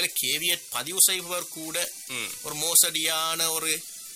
Caveat பதிவு செய்பவர் கூட ம். ஒரு மோசடியான ஒரு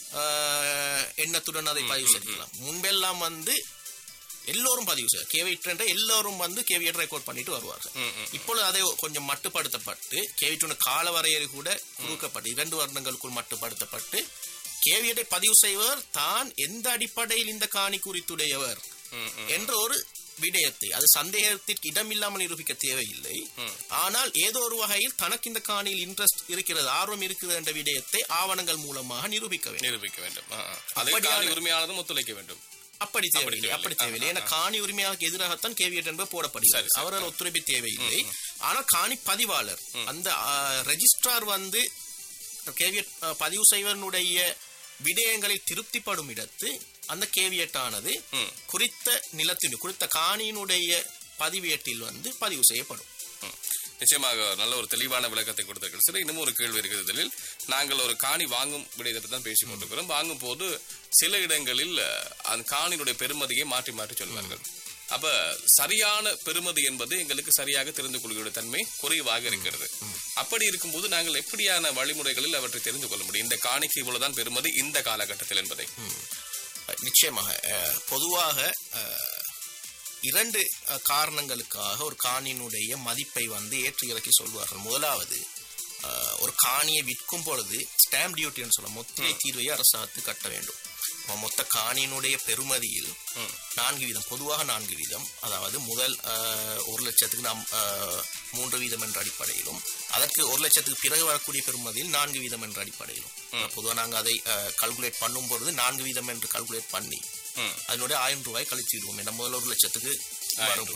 ஆஹ், எண்ணத்துடன் அதை பதிவு செய்யலாம் முன்பெல்லாம் வந்து எல்லோரும் பதிவு செய்ய கேவிட் என்ற எல்லோரும் வந்து கேவியட் ரெக்கார்ட் பண்ணிட்டு வருவார்கள் ம், ம். இப்பொழுது அதை கொஞ்சம் மட்டுப்படுத்தப்பட்டு கேவிட்டுன கால வரையறை கூட குறுக்கப்பட்டு இரண்டு வருடங்களுக்குள் மட்டுப்படுத்தப்பட்டு கேவியட்டை பதிவு செய்வர் தான் எந்த அடிப்படையில் இந்த காணி குறித்துடையவர் ம், ம். என்ற ஒரு விடயத்தை அது சந்தேகத்திற்கு இடமில்லாமல் நிரூபிக்க தேவையில்லை ஆனால் ஏதோ ஒரு வகையில் தனக்கு இந்த காணியில் இன்ட்ரெஸ்ட் இருக்கிறது ஆர்வம் இருக்கிறது என்ற விடயத்தை ஆவணங்கள் மூலமாக நிரூபிக்க வேண்டும் நிரூபிக்க வேண்டும் ஆ, ஆ. அதை அப்படியான- காணி உரிமையாளரும் ஒத்துழைக்க வேண்டும் அப்படி தேவையில்லை தேவையில்லை. அப்படி தேவையில்லை ஏன்னா காணி உரிமையாளருக்கு எதிராகத்தான் கேவியட் என்பது சரி, போடப்படுகிறது சரி. அவர்கள் ஒத்துழைப்பு தேவையில்லை ஆனால் காணி பதிவாளர் அந்த ரெஜிஸ்ட்ரார் வந்து கேவியட் அஹ், பதிவு செய்வதனுடைய விடயங்களை திருப்திப்படும் இடத்து அந்த கேவியட் ஆனது குறித்த நிலத்தின் குறித்த காணியினுடைய பதிவேட்டில் வந்து பதிவு செய்யப்படும் ம். நிச்சயமாக நல்ல ஒரு தெளிவான விளக்கத்தை கொடுத்திருக்கிறது சரி இன்னும் ஒரு கேள்வி இருக்குது இதில் நாங்கள் ஒரு காணி வாங்கும் விடயத்தை தான் பேசிக் கொண்டிருக்கிறோம் வாங்கும் போது சில இடங்களில் அஹ், அந்த காணியினுடைய பெருமதியை மாற்றி மாற்றி சொல்வார்கள் அப்ப சரியான பெருமதி என்பது எங்களுக்கு சரியாக தெரிந்து கொள்கிற தன்மை குறைவாக இருக்கிறது அப்படி இருக்கும்போது நாங்கள் எப்படியான வழிமுறைகளில் அவற்றை தெரிந்து கொள்ள முடியும் இந்த காணிக்கு இவ்வளவுதான் பெருமதி இந்த காலகட்டத்தில் என்பதை அஹ், நிச்சயமாக அஹ், பொதுவாக அஹ், இரண்டு அஹ், காரணங்களுக்காக ஒரு காணியினுடைய மதிப்பை வந்து ஏற்றி இறக்கி சொல்வார்கள் முதலாவது அஹ், ஒரு காணியை விற்கும் பொழுது ஸ்டாம்ப் டியூட்டின்னு சொல்ல மொத்த தீர்வை அரசாத்து கட்ட வேண்டும் அப்ப மொத்த காணியினுடைய பெறுமதியில் நான்கு வீதம் பொதுவாக நான்கு வீதம் அதாவது முதல் அஹ், ஒரு லட்சத்துக்கு நாம் அஹ், மூன்று வீதம் என்ற அடிப்படையிலும் அதற்கு ஒரு லட்சத்துக்கு பிறகு வரக்கூடிய பெறுமதியில் நான்கு வீதம் என்ற அடிப்படையிலும் பொதுவாக நாங்கள் அதை கல்குலேட் பண்ணும் பொழுது நான்கு வீதம் என்று கல்குலேட் பண்ணி ம். அதனுடைய ஆயிரம் ரூபாய் கழிச்சு விடுவோம் ஏன்னா முதல்ல ஒரு லட்சத்துக்கு வரும்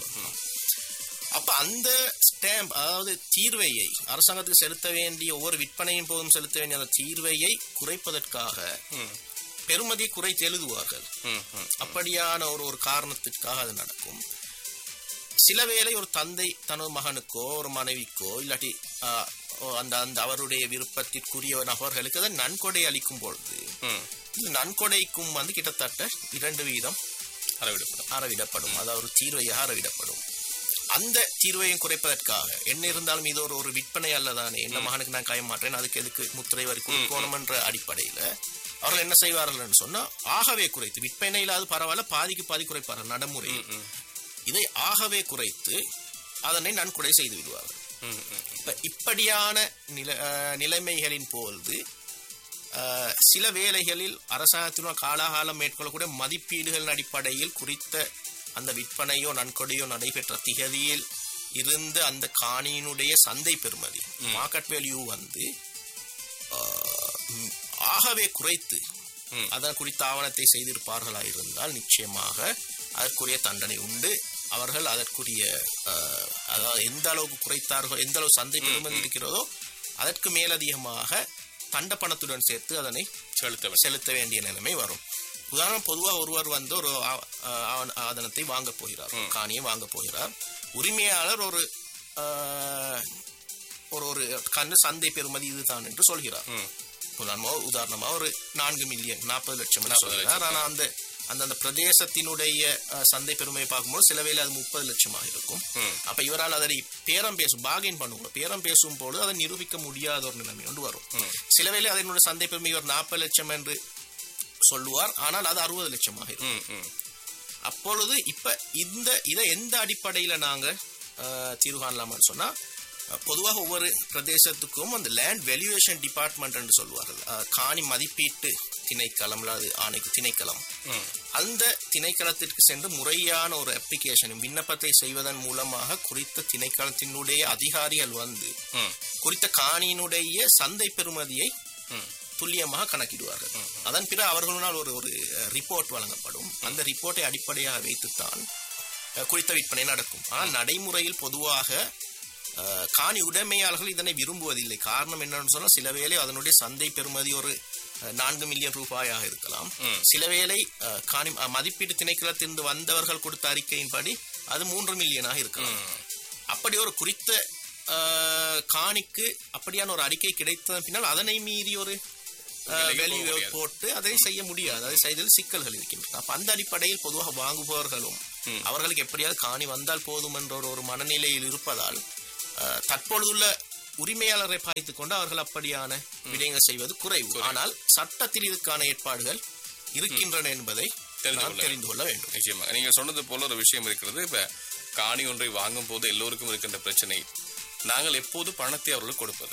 அப்ப அந்த ஸ்டாம்ப் அதாவது தீர்வையை அரசாங்கத்துக்கு செலுத்த வேண்டிய ஒவ்வொரு விற்பனையின் போதும் செலுத்த வேண்டிய அந்த தீர்வையை குறைப்பதற்காக பெருமதியை குறைத்து எழுதுவார்கள் ம், ம். அப்படியான ஒரு ஒரு காரணத்திற்காக அது நடக்கும் சில வேளை ஒரு தந்தை தனது மகனுக்கோ ஒரு மனைவிக்கோ இல்லாட்டி ஆ, ஓ, அந்த அந்த அவருடைய விருப்பத்திற்குரிய நபர்களுக்கு அதை நன்கொடை அளிக்கும் பொழுது ம். இந்த நன்கொடைக்கும் வந்து கிட்டத்தட்ட இரண்டு வீதம் அளவிடப்படும் அறவிடப்படும் அதாவது ஒரு தீர்வையாக அறவிடப்படும் அந்த தீர்வையும் குறைப்பதற்காக என்ன இருந்தாலும் இது ஒரு ஒரு விற்பனை அல்லதானே என்ன மகனுக்கு நான் காய மாட்டேன் அதுக்கு எதுக்கு முத்திரை வரி கொடுக்கணும் என்ற அடிப்படையில அவர்கள் என்ன செய்வார்கள் சொன்னா ஆகவே குறைத்து விற்பனை இல்லாத பரவாயில்ல பாதிக்கு பாதி குறைப்பார்கள் நடைமுறை இதை ஆகவே குறைத்து அதனை நன்கொடை செய்து விடுவார்கள் ம், ம். இப்ப இப்படியான நில அஹ், நிலைமைகளின் போது அஹ், சில வேளைகளில் அரசாங்கத்தினால் காலாகாலம் மேற்கொள்ளக்கூடிய மதிப்பீடுகளின் அடிப்படையில் குறித்த அந்த விற்பனையோ நன்கொடையோ நடைபெற்ற திகதியில் இருந்த அந்த காணியினுடைய சந்தை பெறுமதி மார்க்கெட் வேல்யூ வந்து அஹ், ம், ஆகவே குறைத்து அதன் குறித்த ஆவணத்தை செய்திருப்பார்களா இருந்தால் நிச்சயமாக அதற்குரிய தண்டனை உண்டு அவர்கள் அதற்குரிய அஹ், அதாவது எந்த அளவுக்கு குறைத்தார்களோ எந்த அளவு சந்தை பெறுமதி இருக்கிறதோ அதற்கு மேலதிகமாக தண்ட பணத்துடன் சேர்த்து அதனை செலுத்த வேண்டும் செலுத்த வேண்டிய நிலைமை வரும் உதாரணம் பொதுவாக ஒருவர் வந்து ஒரு ஆ- ஆ- ஆவண- ஆதனத்தை வாங்க போகிறார் ஒரு காணியை வாங்க போகிறார் உரிமையாளர் ஒரு ஆஹ், ஒரு ஒரு கண்ணு சந்தை பெறுமதி இதுதான் என்று சொல்கிறார் ம். உதாரணமா உதாரணமா ஒரு நான்கு மில்லியன் நாற்பது லட்சம் என்று சொல்கிறார் ஆனா அந்த அந்த அந்த பிரதேசத்தினுடைய அஹ், சந்தை பெருமையை பார்க்கும்போது சில வேளை அது முப்பது லட்சமாக இருக்கும் அப்ப இவரால் அதை பேரம் பேசும் பாகின் பண்ணுவோம் பேரம் பேசும் பொழுது அதை நிரூபிக்க முடியாத ஒரு நிலைமை ஒன்று வரும் சில வேளை அதனுடைய சந்தை பெருமை இவர் நாற்பது லட்சம் என்று சொல்லுவார் ஆனால் அது அறுபது லட்சமாக இருக்கும் ம், ம். அப்பொழுது இப்ப இந்த இதை எந்த அடிப்படையில நாங்க அஹ், தீர்வு காணலாம்னு சொன்னா அஹ், பொதுவாக ஒவ்வொரு பிரதேசத்துக்கும் அந்த லேண்ட் வேல்யூவேஷன் டிபார்ட்மெண்ட் என்று சொல்வார்கள் அஹ், காணி மதிப்பீட்டு திணைக்களம் அல்லது ஆணைக்கு திணைக்களம் அந்த திணைக்களத்திற்கு சென்று முறையான ஒரு அப்ளிகேஷன் விண்ணப்பத்தை செய்வதன் மூலமாக குறித்த திணைக்களத்தினுடைய அதிகாரிகள் வந்து குறித்த காணியினுடைய சந்தை பெறுமதியை துல்லியமாக கணக்கிடுவார்கள் அதன் பிறகு அவர்களால் ஒரு ஒரு ரிப்போர்ட் வழங்கப்படும் அந்த ரிப்போர்ட்டை அடிப்படையாக வைத்துத்தான் அஹ், குறித்த விற்பனை நடக்கும் ஆனால் நடைமுறையில் பொதுவாக அஹ், காணி உடைமையாளர்கள் இதனை விரும்புவதில்லை காரணம் என்னன்னு சொன்னா சில வேளை அதனுடைய சந்தை பெறுமதி ஒரு அஹ், நான்கு மில்லியன் ரூபாயாக இருக்கலாம் சில வேளை அஹ், காணி அஹ், மதிப்பீட்டு திணைக்களத்திலிருந்து வந்தவர்கள் கொடுத்த அறிக்கையின்படி அது மூன்று மில்லியனாக இருக்கலாம் அப்படி ஒரு குறித்த அஹ், காணிக்கு அப்படியான ஒரு அறிக்கை கிடைத்ததன் பின்னால் அதனை மீறி ஒரு விலைக்கு வெளி போக முடியாது. போட்டு அதை செய்ய முடியாது அதை செய்ததில் சிக்கல்கள் இருக்கின்றன அப்ப அந்த அடிப்படையில் பொதுவாக வாங்குபவர்களும் அவர்களுக்கு எப்படியாவது காணி வந்தால் போதும் என்ற ஒரு ஒரு மனநிலையில் இருப்பதால் அஹ், தற்பொழுதுள்ள உரிமையாளரை பாய்த்துக் கொண்டு அவர்கள் அப்படியான விடயங்கள் செய்வது குறைவு ஆனால் சட்டத்தில் இதுக்கான ஏற்பாடுகள் இருக்கின்றன என்பதை தெரிந்து நாம் கொள்ள தெரிந்து கொள்ள வேண்டும் நிச்சயமாக நீங்க சொன்னது போல ஒரு விஷயம் இருக்கிறது இப்ப காணி ஒன்றை வாங்கும் போது எல்லோருக்கும் இருக்கின்ற பிரச்சனை நாங்கள் எப்போது பணத்தை அவர்களுக்கு கொடுப்பது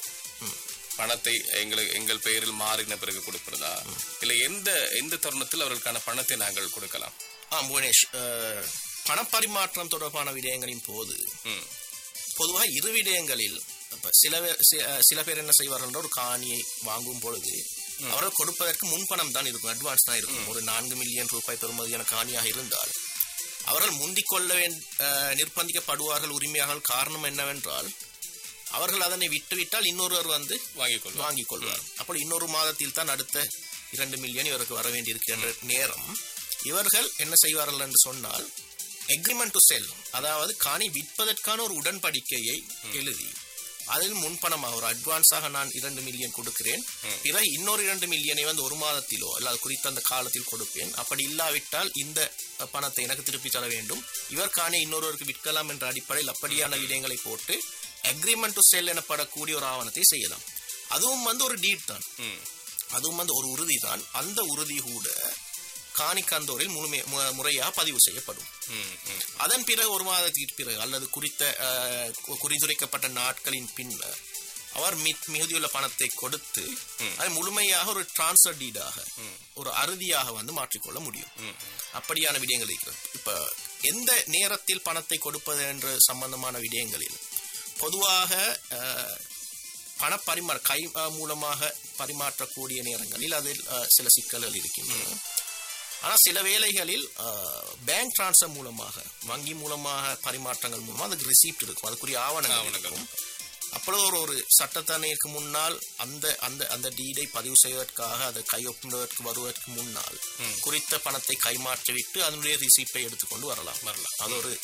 பணத்தை எங்களுக்கு எங்கள் பெயரில் மாறின பிறகு கொடுப்பதா இல்ல எந்த எந்த தருணத்தில் அவர்களுக்கான பணத்தை நாங்கள் கொடுக்கலாம் ஆம் புவனேஷ் அஹ், பணப்பரிமாற்றம் தொடர்பான விடயங்களின் போது ம், பொதுவாக இரு விடயங்களில் இப்ப சில பேர் சி- அஹ், சில பேர் என்ன செய்வார்கள் என்றால், ஒரு காணியை வாங்கும் பொழுது அவர்கள் கொடுப்பதற்கு முன்பணம் தான் இருக்கும் அட்வான்ஸ் தான் இருக்கும் ஒரு நான்கு மில்லியன் ரூபாய் பெறுமதியான காணியாக இருந்தால் அவர்கள் முந்திக் கொள்ள வேண் அஹ், நிர்பந்திக்கப்படுவார்கள் உரிமையாளர்கள் காரணம் என்னவென்றால் அவர்கள் அதனை விட்டுவிட்டால் இன்னொருவர் வந்து வாங்கிக் கொள்வோம் வாங்கிக் கொள்வார் அப்படி இன்னொரு மாதத்தில் தான் அடுத்த இரண்டு மில்லியன் இவருக்கு வர வேண்டியிருக்கின்ற நேரம் இவர்கள் என்ன செய்வார்கள் என்று சொன்னால் எக்ரிமெண்ட் டு செல் அதாவது காணி விற்பதற்கான ஒரு உடன்படிக்கையை எழுதி அதில் முன்பணமாக ஒரு அட்வான்ஸாக நான் இரண்டு மில்லியன் கொடுக்கிறேன் பிறகு இன்னொரு இரண்டு மில்லியனை வந்து ஒரு மாதத்திலோ அல்லது குறித்த அந்த காலத்தில் கொடுப்பேன் அப்படி இல்லாவிட்டால் இந்த அஹ், பணத்தை எனக்கு திருப்பி தர வேண்டும் இவர் காணி இன்னொருவருக்கு விற்கலாம் என்ற அடிப்படையில் அப்படியான விடயங்களை போட்டு அக்ரிமெண்ட் டு செல் எனப்படக்கூடிய ஒரு ஆவணத்தை செய்யலாம் அதுவும் வந்து ஒரு டீட் தான் ம், அதுவும் வந்து ஒரு உறுதி தான் அந்த உறுதி கூட காணிக்கந்தோரில் முழுமை மு- முறையாக பதிவு செய்யப்படும் ம், ம். அதன் பிறகு ஒரு மாதத்திற்கு பிறகு அல்லது குறித்த அஹ், கு- குறித்துரைக்கப்பட்ட நாட்களின் பின்னர் அவர் மித் மிகுதியுள்ள பணத்தை கொடுத்து அதை முழுமையாக ஒரு டிரான்ஸ்ஃபர் டீடாக ஒரு அறுதியாக வந்து மாற்றிக்கொள்ள முடியும் அப்படியான விடயங்கள் இருக்கிறது இப்ப எந்த நேரத்தில் பணத்தை கொடுப்பது என்ற சம்பந்தமான விடயங்களில் பொதுவாக அஹ், பணப்பரிமாற கை அஹ், மூலமாக பரிமாற்றக்கூடிய நேரங்களில் அதில் அஹ், சில சிக்கல்கள் இருக்கின்றன ஆனா சில வேளைகளில் பேங்க் டிரான்ஸ்ஃபர் மூலமாக வங்கி மூலமாக பரிமாற்றங்கள் மூலமாக அதுக்கு ரிசீப்ட் இருக்கும் அதுக்குரிய ஆவணங்கள் ஆவணங்கள். இருக்கும் அப்பொழுது ஒரு ஒரு சட்டத்தரணிக்கு முன்னால் அந்த அந்த அந்த டீடை பதிவு செய்வதற்காக அதை கையொப்புவதற்கு வருவதற்கு முன்னால் குறித்த பணத்தை கைமாற்றிவிட்டு அதனுடைய ரிசீப்பை எடுத்துக்கொண்டு வரலாம் வரலாம். அது ஒரு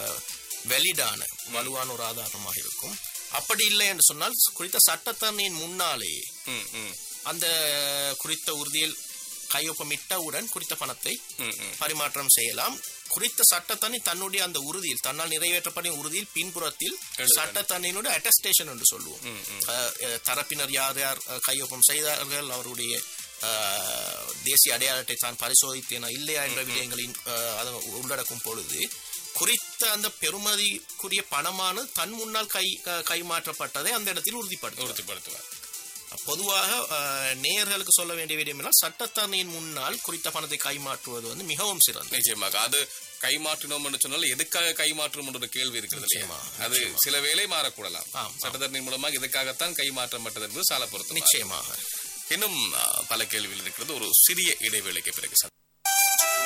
வெளிடான வலுவான ஒரு ஆதாரமாக இருக்கும் அப்படி இல்லை என்று சொன்னால் குறித்த சட்டத்தரணியின் முன்னாலே ம், ம், அந்த குறித்த உறுதியில் கையொப்பமிட்டவுடன் குறித்த பணத்தை ம், ம். பரிமாற்றம் செய்யலாம் குறித்த சட்டத்தனி தன்னுடைய அந்த உறுதியில் தன்னால் நிறைவேற்றப்படும் உறுதியில் பின்புறத்தில் சட்டத்தனியினுடைய அட்டஸ்டேஷன் என்று சொல்லுவோம் அஹ், அஹ், தரப்பினர் யார் யார் அஹ், கையொப்பம் செய்தார்கள் அவருடைய அஹ், தேசிய அடையாளத்தை தான் பரிசோதித்தேனா இல்லையா என்ற விடயங்களின் அஹ், அதை உள்ளடக்கும் பொழுது குறித்த அந்த பெறுமதிக்குரிய பணமானது தன் முன்னால் கை அஹ், கைமாற்றப்பட்டதை அந்த இடத்தில் உறுதிப்படுத்தும் உறுதிப்படுத்துவார் பொதுவாக அஹ், நேயர்களுக்கு சொல்ல வேண்டிய விடயம் என்றால் சட்டத்தரணியின் முன்னால் குறித்த பணத்தை கைமாற்றுவது வந்து மிகவும் சிறந்தது நிச்சயமாக அது கைமாற்றினோம் என்று சொன்னால் எதுக்காக கைமாற்றும் என்ற ஒரு கேள்வி இருக்கிறது இல்லையா? நிச்சயமா, அது சில வேளை மாறக்கூடலாம் ஆம், சட்டத்தரணின் மூலமாக இதுக்காகத்தான் கைமாற்றப்பட்டது என்பது சால பொறுத்து நிச்சயமாக இன்னும் ஆ, பல கேள்விகள் இருக்கிறது ஒரு சிறிய இடைவேளைக்கு பிறகு சந்திப்போம்.